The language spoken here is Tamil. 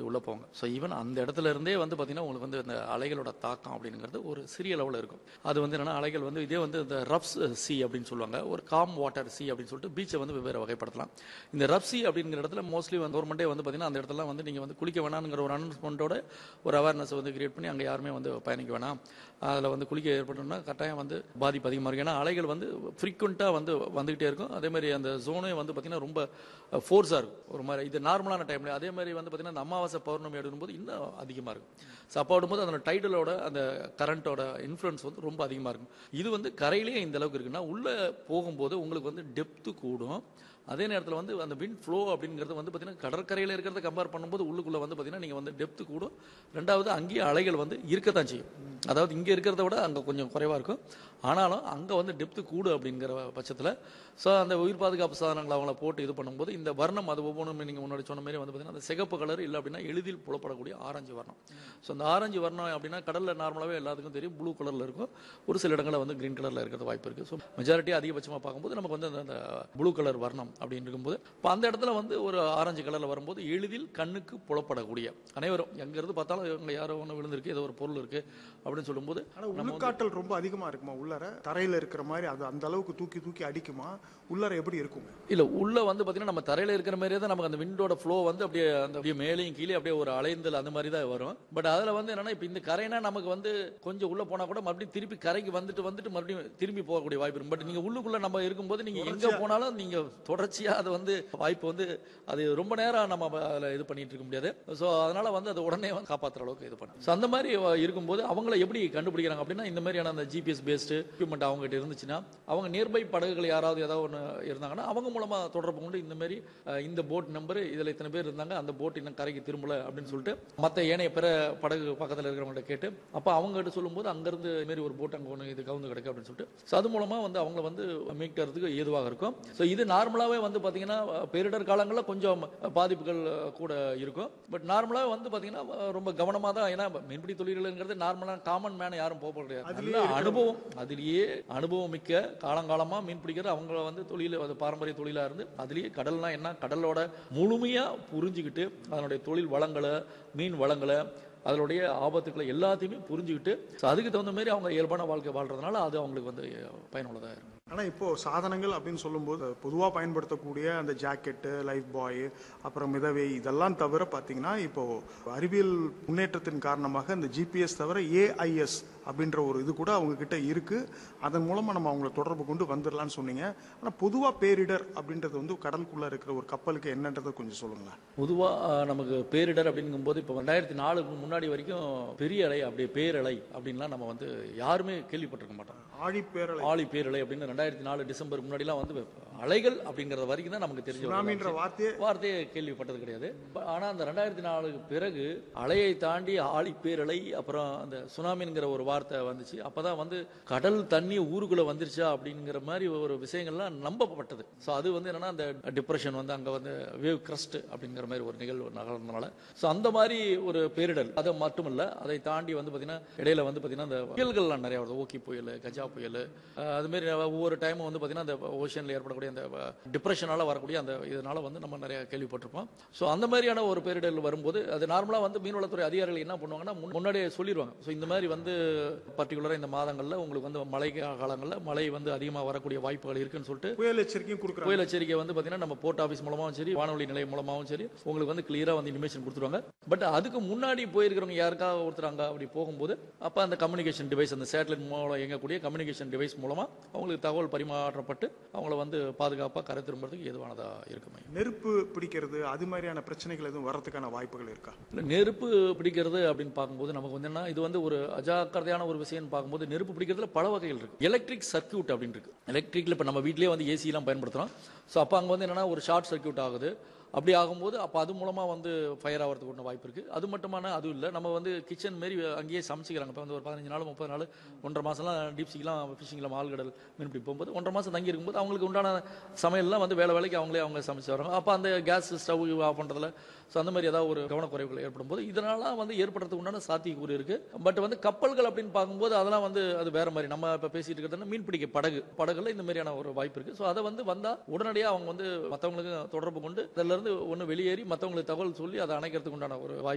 உள்ளே போவாங்க ஸோ ஈவன் அந்த இடத்துல இருந்தே வந்து பார்த்தீங்கன்னா உங்களுக்கு வந்து அந்த அலைகளோட தாக்கம் அப்படிங்கிறது ஒரு சிறிய லெவலில் இருக்கும் அது வந்து என்னன்னா அலைகள் வந்து இதே வந்து இந்த ரஃப் சி அப்படின்னு சொல்லுவாங்க ஒரு காம் வாட்டர் சி அப்படின்னு சொல்லிட்டு பீச்சை வந்து வெவ்வேறு வகைப்படுத்தலாம் இந்த ரஃப் சி அப்படிங்கிற இடத்துல மோஸ்ட்லி வந்து கவர்மெண்ட்டே வந்து பார்த்தீங்கன்னா அந்த இடத்துல வந்து நீங்கள் வந்து குளிக்க வேணாங்கிற ஒரு அனௌன்ஸ்மெண்ட்டோட ஒரு அவேர்னஸ் வந்து கிரியேட் பண்ணி அங்கே யாருமே வந்து பயணிக்க வேணாம் அதில் வந்து குளிக்க ஏற்பட்டோம்னா கட்டாயம் வந்து பாதிப்பு அதிகமாக இருக்கும் ஏன்னா அலைகள் வந்து ஃப்ரீக்வெண்ட்டாக வந்து வந்துகிட்டே இருக்கும் அதே மாதிரி அந்த ஜோனே வந்து பார்த்தீங்கன்னா ரொம்ப ஃபோர்ஸாக இருக்கும் ஒரு மாதிரி இது நார்மலான டைம்ல அதே மாதிரி வந்து பார்த்தீங்கன்னா இந்த அமாவாசை பௌர்ணமி எடுக்கும்போது இன்னும் அதிகமாக இருக்கும் ஸோ அப்போ விடும்போது அதோட டைடலோட அந்த கரண்ட்டோட இன்ஃப்ளூயன்ஸ் வந்து ரொம்ப அதிகமாக இருக்கும் இது வந்து கரையிலேயே இந்த அளவுக்கு இருக்குன்னா உள்ளே போகும்போது உங்களுக்கு வந்து டெப்த்து கூடும் அதே நேரத்தில் வந்து அந்த விண்ட் ஃப்ளோ அப்படிங்கிறது வந்து பார்த்தீங்கன்னா கடற்கரையில் இருக்கிறத கம்பேர் பண்ணும்போது உள்ளுக்குள்ளே வந்து பார்த்தீங்கன்னா நீங்கள் வந்து டெப்த்து கூடும் ரெண்டாவது அங்கேயே அலைகள் வந்து இருக்கத்தான் செய்யும் அதாவது இங்கே இருக்கிறத விட அங்கே கொஞ்சம் குறைவாக இருக்கும் ஆனாலும் அங்கே வந்து டெப்த்து கூடு அப்படிங்கிற பட்சத்தில் ஸோ அந்த உயிர் பாதுகாப்பு சாதனங்களை அவங்கள போட்டு இது பண்ணும்போது இந்த வர்ணம் அது ஒவ்வொன்றும் நீங்கள் முன்னாடி சொன்ன மாதிரி வந்து பார்த்தீங்கன்னா அந்த சிகப்பு கலர் இல்லை அப்படின்னா எளிதில் புலப்படக்கூடிய ஆரஞ்சு வர்ணம் ஸோ அந்த ஆரஞ்சு வர்ணம் அப்படின்னா கடலில் நார்மலாகவே எல்லாத்துக்கும் தெரியும் ப்ளூ கலரில் இருக்கும் ஒரு சில இடங்களில் வந்து கிரீன் கலரில் இருக்கிறது வாய்ப்பு இருக்குது ஸோ மெஜாரிட்டி அதிகபட்சமாக பார்க்கும்போது நமக்கு வந்து அந்த- அந்த ப்ளூ கலர் வர்ணம் அப்படின்னு இருக்கும்போது இப்போ அந்த இடத்துல வந்து ஒரு ஆரஞ்சு கலரில் வரும்போது எளிதில் கண்ணுக்கு புலப்படக்கூடிய அனைவரும் எங்கேருந்து பார்த்தாலும் இவங்க யாரோ ஒன்று விழுந்திருக்கு ஏதோ ஒரு பொருள் இருக்குது அப்படின்னு சொல்லும்போது ஆனா உள்காற்றல் ரொம்ப அதிகமா இருக்குமா உள்ளர தரையில இருக்கிற மாதிரி அது அந்த அளவுக்கு தூக்கி தூக்கி அடிக்குமா உள்ளர எப்படி இருக்குங்க இல்ல உள்ள வந்து பாத்தீங்கன்னா நம்ம தரையில இருக்கிற மாதிரியே தான் நமக்கு அந்த விண்டோட ஃப்ளோ வந்து அப்படியே அந்த அப்படியே மேலேயும் கீழே அப்படியே ஒரு அலைந்தல் அந்த மாதிரி தான் வரும் பட் அதுல வந்து என்னன்னா இப்ப இந்த கரைனா நமக்கு வந்து கொஞ்சம் உள்ள போனா கூட மறுபடியும் திருப்பி கரைக்கு வந்துட்டு வந்துட்டு மறுபடியும் திரும்பி போகக்கூடிய வாய்ப்பு இருக்கும் பட் நீங்க உள்ளுக்குள்ள நம்ம இருக்கும்போது நீங்க எங்க போனாலும் நீங்க தொடர்ச்சியா அது வந்து வாய்ப்பு வந்து அது ரொம்ப நேரம் நம்ம அதுல இது பண்ணிட்டு இருக்க முடியாது சோ அதனால வந்து அது உடனே வந்து காப்பாத்துற அளவுக்கு இது பண்ணும் ஸோ அந்த மாதிரி இருக்கும்போது அவங்கள எப்படி கண்டுபிடிக்கிறாங்க அப்படின்னா இந்த மாதிரியான அந்த ஜிபிஎஸ் பேஸ்டு எக்யூப்மெண்ட் அவங்க கிட்ட இருந்துச்சுன்னா அவங்க நியர்பை படகுகள் யாராவது ஏதாவது ஒன்று இருந்தாங்கன்னா அவங்க மூலமா தொடர்பு கொண்டு இந்த மாதிரி அஹ், இந்த போட் நம்பர் இதுல இத்தனை பேர் இருந்தாங்க அந்த போட் இன்னும் கரைக்கு திரும்பல அப்படின்னு சொல்லிட்டு மற்ற ஏனைய பிற படகு பக்கத்துல இருக்கிறவங்கள்ட்ட கேட்டு அப்ப அவங்க கிட்ட சொல்லும்போது அங்கிருந்து இந்த மாதிரி ஒரு போட் அங்க ஒன்று இது கவுந்து கிடக்கு அப்படின்னு சொல்லிட்டு ஸோ அது மூலமா வந்து அவங்கள வந்து மீட்கிறதுக்கு ஏதுவாக இருக்கும் ஸோ இது நார்மலாவே வந்து பாத்தீங்கன்னா அஹ், பேரிடர் காலங்களில் கொஞ்சம் பாதிப்புகள் அஹ், கூட இருக்கும் பட் நார்மலாக வந்து பாத்தீங்கன்னா அஹ், ரொம்ப கவனமா தான் ஏன்னா மீன்பிடி தொழில்கள்ங்கிறது நார்மலாக காமன் மேன யாரும் போக முடியாது நல்ல அனுபவம் அதிலேயே அனுபவம் மிக்க காலங்காலமா மீன் பிடிக்கிறது அவங்க வந்து தொழில் அது பாரம்பரிய தொழிலா இருந்து அதுலேயே கடல்னா என்ன கடலோட முழுமையா புரிஞ்சுக்கிட்டு அதனுடைய தொழில் வளங்களை மீன் வளங்களை அதனுடைய ஆபத்துக்களை எல்லாத்தையுமே புரிஞ்சுக்கிட்டு so அதுக்கு தகுந்த மாதிரி அவங்க இயல்பான வாழ்க்கை வாழ்றதுனால அது அவங்களுக்கு வந்து பயனுள்ளதா இருக்கும் ஆனா இப்போ சாதனங்கள் அப்படின்னு சொல்லும்போது பொதுவா பயன்படுத்தக்கூடிய அந்த ஜாக்கெட்டு லைஃப் பாய் அப்புறம் மிதவை இதெல்லாம் தவிர பாத்தீங்கன்னா இப்போ அறிவியல் முன்னேற்றத்தின் காரணமாக இந்த ஜிபிஎஸ் தவிர ஏஐஎஸ் அப்படின்ற ஒரு இது கூட அவங்க கிட்ட இருக்கு அதன் மூலமா நம்ம அவங்கள தொடர்பு கொண்டு வந்துடலாம்னு சொன்னீங்க ஆனா பொதுவா பேரிடர் அப்படின்றது வந்து கடலுக்குள்ள இருக்கிற ஒரு கப்பலுக்கு என்னன்றதை கொஞ்சம் சொல்லுங்களேன் பொதுவா அஹ், நமக்கு பேரிடர் அப்படிங்கும்போது இப்போ ரெண்டாயிரத்தி நாலுக்கு முன்னாடி வரைக்கும் பெரிய அலை அப்படியே பேரலை அப்படின்லாம் நம்ம வந்து யாருமே கேள்விப்பட்டிருக்க மாட்டோம் ஆழி பேரலை ஆழி பேரலை அப்படின்னு ரெண்டாயிரத்தி நாலு டிசம்பர் முன்னாடிலாம் வந்து அலைகள் அப்படிங்கிறது வரைக்கும் தான் நமக்கு தெரிஞ்ச ஒரு சுனாமின்ற வார்த்தையே வார்த்தையே கேள்விப்பட்டது கிடையாது ப- ஆனா அந்த ரெண்டாயிரத்தி நாலுக்கு பிறகு அலையை தாண்டி ஆழி பேரலை அப்புறம் அந்த சுனாமிங்கிற ஒரு வார்த்தை வந்துச்சு அப்பதான் வந்து கடல் தண்ணி ஊருக்குள்ள வந்துருச்சா அப்படிங்கிற மாதிரி ஒரு விஷயங்கள்லாம் நம்பப்பட்டது ஸோ அது வந்து என்னன்னா அந்த டிப்ரெஷன் வந்து அங்க வந்து வேவ் கிரஸ்ட் அப்படிங்கிற மாதிரி ஒரு நிகழ்வு நகர்ந்தனால ஸோ அந்த மாதிரி ஒரு பேரிடர் அது மட்டும் இல்ல அதை தாண்டி வந்து பாத்தீங்கன்னா இடையில வந்து பாத்தீங்கன்னா அந்த புயல்கள்லாம் நிறைய வருது ஓகி புயல் கஜா புயல் அஹ் அது மாதிரி ஒவ்வொரு டைமும் வந்து பாத்தீங்கன்னா அந்த ஓஷன்ல ஏற்படக்கூடிய அந்த டிப்ரெஷனால வரக்கூடிய அந்த இதனால வந்து நம்ம நிறைய கேள்விப்பட்டிருப்போம் ஸோ அந்த மாதிரியான ஒரு பேரிடர் வரும்போது அது நார்மலா வந்து மீன்வளத்துறை அதிகாரிகள் என்ன பண்ணுவாங்கன்னா முன்- முன்னாடியே சொல்லிடுவாங்க ஸோ இந்த மாதிரி வந்து பர்டிகுலரா இந்த மாதங்கள்ல உங்களுக்கு வந்து மழை காலங்களில் மழை வந்து அதிகமா வரக்கூடிய வாய்ப்புகள் இருக்குன்னு சொல்லிட்டு புயல் எச்சரிக்கையும் கொடுக்குறாங்க புயல் எச்சரிக்கை வந்து பாத்தீங்கன்னா நம்ம போர்ட் ஆஃபீஸ் மூலமாவும் சரி வானொலி நிலையம் மூலமாவும் சரி உங்களுக்கு வந்து கிளியரா வந்து இனிமேஷன் கொடுத்துருவாங்க பட் அதுக்கு முன்னாடி போயிருக்கிறவங்க யாருக்காவது ஒருத்தர் அங்க அப்படி போகும்போது அப்ப அந்த கம்யூனிகேஷன் டிவைஸ் அந்த சேட்டலைட் மூலம் இயங்கக்கூடிய கம்யூனிகேஷன் டிவைஸ் மூலமா அவங்களுக்கு தகவல் பரிமாற்றப்பட்டு அவங்கள வந்து பாதுகாப்பா கரை திரும்புறதுக்கு ஏதுவானதா இருக்குமே நெருப்பு பிடிக்கிறது அது மாதிரியான பிரச்சனைகள் எதுவும் வரதுக்கான வாய்ப்புகள் இருக்கா இல்ல நெருப்பு பிடிக்கிறது அப்படின்னு பார்க்கும்போது நமக்கு வந்து என்ன இது வந்து ஒரு அஜாக்கிரதையான ஒரு விஷயம்னு பார்க்கும்போது நெருப்பு பிடிக்கிறதுல பல வகைகள் இருக்கு எலக்ட்ரிக் சர்க்யூட் அப்படின்னு இருக்கு எலக்ட்ரிக்ல இப்போ நம்ம வீட்லயே வந்து ஏசி எல்லாம் பயன்படுத்துறோம் ஸோ அப்போ அங்கே வந்து என்னன்னா ஒரு ஷார்ட் சர்க்யூட் ஆகுது அப்படி ஆகும்போது அப்போ அது மூலமா வந்து ஃபயர் ஆகிறதுக்கு ஒன்று வாய்ப்பு இருக்கு அது மட்டுமான அது இல்லை நம்ம வந்து கிச்சன் மாரி அங்கேயே சமைச்சிக்கிறாங்க இப்போ வந்து ஒரு பதினஞ்சு நாள் முப்பது நாள் ஒன்றரை மாசம்லாம் டீப் சீக்கெலாம் ஃபிஷிங்கில் ஆழ்கடல் மீன்பிடி போகும்போது ஒன்றரை மாசம் தங்கி இருக்கும்போது அவங்களுக்கு உண்டான சமையல்லாம் வந்து வேலை வேலைக்கு அவங்களே அவங்க சமைச்சு வராங்க அப்போ அந்த கேஸ் ஸ்டவ் ஆஃப் பண்ணுறதுல ஸோ அந்த மாதிரி ஏதாவது ஒரு கவனக்குறைவுகள் ஏற்படும் போது இதனால வந்து ஏற்படுறதுக்கு உண்டான சாத்தியக்கூறு இருக்கு பட் வந்து கப்பல்கள் அப்படின்னு பார்க்கும்போது அதெல்லாம் வந்து அது வேற மாதிரி நம்ம இப்போ பேசிட்டு இருக்கிறது மீன் பிடிக்க படகு படகுல இந்த மாதிரியான ஒரு வாய்ப்பு இருக்கு ஸோ அதை வந்து வந்தா உடனடியாக அவங்க வந்து மற்றவங்களுக்கு தொடர்பு கொண்டு அதுல இருந்து ஒன்று வெளியேறி மற்றவங்களுக்கு தகவல் சொல்லி அதை அணைக்கிறதுக்கு உண்டான ஒரு வாய்ப்பு